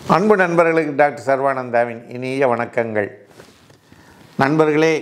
அன்பு நண்பர்களுக்கு டாக்டர் சர்வானந்தாவின் இனிய வணக்கங்கள் நண்பர்களே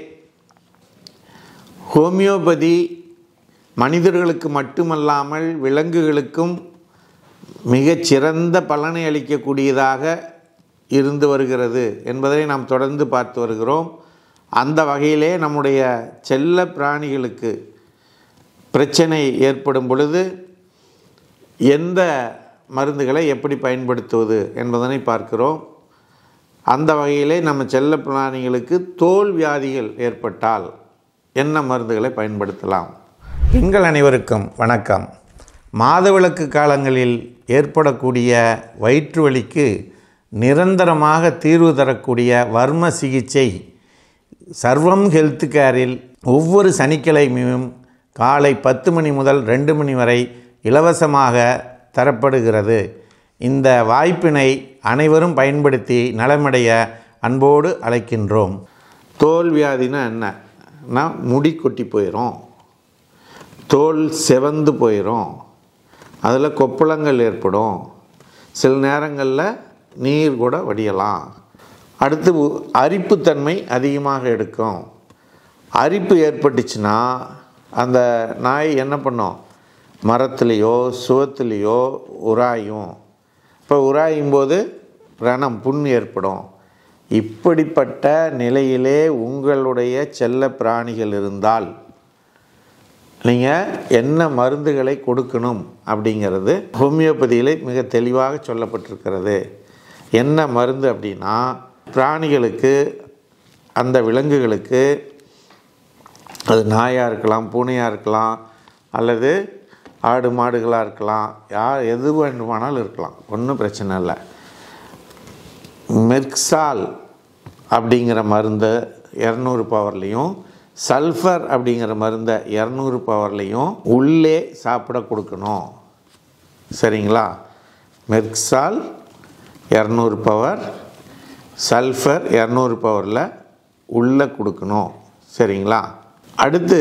ஹோமியோபதி மனிதர்களுக்கு மட்டுமல்லாமல் விலங்குகளுக்கும் மிகச்சிறந்த பலனை அளிக்கக்கூடியதாக இருந்து வருகிறது என்பதை நாம் தொடர்ந்து பார்த்து வருகிறோம் அந்த வகையிலே நம்முடைய செல்ல பிராணிகளுக்கு பிரச்சனை ஏற்படும் பொழுது எந்த மருந்துகளை எப்படி பயன்படுத்துவது என்பதனை பார்க்கிறோம் அந்த வகையிலே நம்ம செல்ல பிராணிகளுக்கு தோல் வியாதிகள் ஏற்பட்டால் என்ன மருந்துகளை பயன்படுத்தலாம் எங்கள் அனைவருக்கும் வணக்கம் மாதவிலக்கு காலங்களில் ஏற்படக்கூடிய வயிற்று வலிக்கு நிரந்தரமாக தீர்வு தரக்கூடிய வர்ம சிகிச்சை சர்வம் ஹெல்த் கேரில் ஒவ்வொரு சனிக்கிழமையும் காலை பத்து மணி முதல் ரெண்டு மணி வரை இலவசமாக தரப்படுகிறது இந்த வாய்ப்பினை அனைவரும் பயன்படுத்தி நலமடைய அன்போடு அழைக்கின்றோம் தோல் வியாதினா என்னன்னா முடி கொட்டி போயிடும் தோல் செவந்து போயிடும் அதில் கொப்பளங்கள் ஏற்படும் சில நேரங்களில் நீர் கூட வடியலாம் அடுத்து உ- அரிப்புத்தன்மை அதிகமாக எடுக்கும் அரிப்பு ஏற்பட்டுச்சுன்னா அந்த நாய் என்ன பண்ணும் மரத்துலேயோ சுவத்துலேயோ உராயும் இப்போ உராயும் போது ரணம் புண் ஏற்படும் இப்படிப்பட்ட நிலையிலே உங்களுடைய செல்ல பிராணிகள் இருந்தால் நீங்கள் என்ன மருந்துகளை கொடுக்கணும் அப்படிங்கிறது ஹோமியோபதியிலே மிக தெளிவாக சொல்லப்பட்டிருக்கிறது என்ன மருந்து அப்படின்னா பிராணிகளுக்கு அந்த விலங்குகளுக்கு அது நாயாக இருக்கலாம் பூனையாக இருக்கலாம் அல்லது ஆடு மாடுகளாக இருக்கலாம் யார் எது வேண்டுமானாலும் இருக்கலாம் ஒன்றும் பிரச்சனை இல்லை மெர்க்சால் அப்படிங்கிற மருந்தை இரநூறு பவர்லேயும் சல்ஃபர் அப்படிங்கிற மருந்தை இரநூறு பவர்லேயும் உள்ளே சாப்பிட கொடுக்கணும் சரிங்களா மெர்க்சால் இரநூறு பவர் சல்ஃபர் இரநூறு பவரில் உள்ளே கொடுக்கணும் சரிங்களா அடுத்து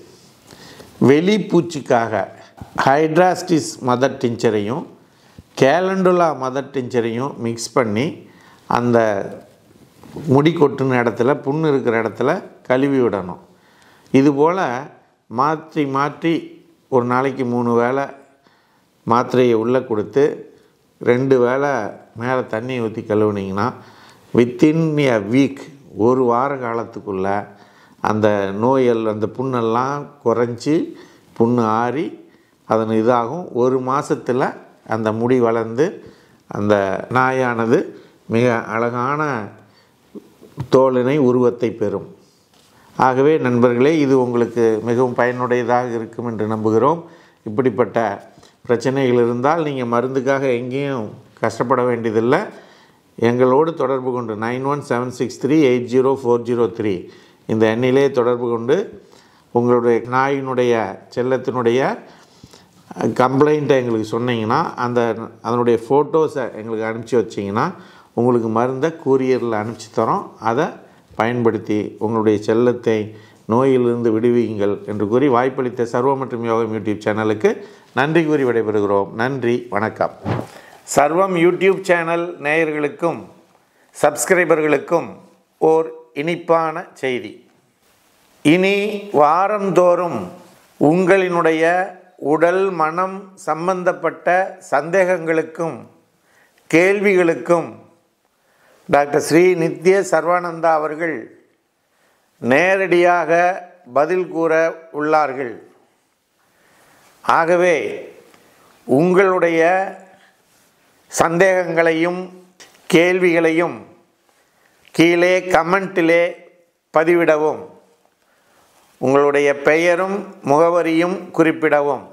வெளிப்பூச்சிக்காக ஹைட்ராஸ்டிஸ் மதர் டிஞ்சரையும் கேலண்டுலா மதர் டிஞ்சரையும் மிக்ஸ் பண்ணி அந்த முடி கொட்டுன இடத்துல புண்ணு இருக்கிற இடத்துல கழுவி விடணும் இதுபோல் மாற்றி மாற்றி ஒரு நாளைக்கு மூணு வேளை மாத்திரையை உள்ளே கொடுத்து ரெண்டு வேளை மேலே தண்ணி ஊற்றி கழுவுனீங்கன்னா வித்தின் எ வீக் ஒரு வார காலத்துக்குள்ள அந்த நோயல் அந்த புண்ணெல்லாம் குறைஞ்சி புண்ணு ஆறி அதன் இதாகும் ஒரு மாதத்தில் அந்த முடி வளர்ந்து அந்த நாயானது மிக அழகான தோலினை உருவத்தை பெறும் ஆகவே நண்பர்களே இது உங்களுக்கு மிகவும் பயனுடையதாக இருக்கும் என்று நம்புகிறோம் இப்படிப்பட்ட பிரச்சனைகள் இருந்தால் நீங்கள் மருந்துக்காக எங்கேயும் கஷ்டப்பட வேண்டியதில்லை எங்களோடு தொடர்பு கொண்டு nine one seven six three eight zero four zero three இந்த எண்ணிலே தொடர்பு கொண்டு உங்களுடைய நாயினுடைய செல்லத்தினுடைய கம்ப்ளைண்ட்டை எங்களுக்கு சொன்னீங்கன்னா அந்த அதனுடைய ஃபோட்டோஸை எங்களுக்கு அனுப்பிச்சி வச்சிங்கன்னா உங்களுக்கு மருந்தை கூரியரில் அனுப்பிச்சி தரோம் அதை பயன்படுத்தி உங்களுடைய செல்லத்தை நோயிலிருந்து விடுவியுங்கள் என்று கூறி வாய்ப்பளித்த சர்வ மற்றும் யோகம் யூடியூப் சேனலுக்கு நன்றி கூறி விடைபெறுகிறோம் நன்றி வணக்கம் சர்வம் யூடியூப் சேனல் நேயர்களுக்கும் சப்ஸ்கிரைபர்களுக்கும் ஓர் இனிப்பான செய்தி இனி வாரந்தோறும் உங்களினுடைய உடல் மனம் சம்பந்தப்பட்ட சந்தேகங்களுக்கும் கேள்விகளுக்கும் டாக்டர் ஸ்ரீ நித்ய சர்வானந்தா அவர்கள் நேரடியாக பதில் கூற உள்ளார்கள் ஆகவே உங்களுடைய சந்தேகங்களையும் கேள்விகளையும் கீழே கமெண்ட்டிலே பதிவிடவும் உங்களுடைய பெயரும் முகவரியும் குறிப்பிடவும்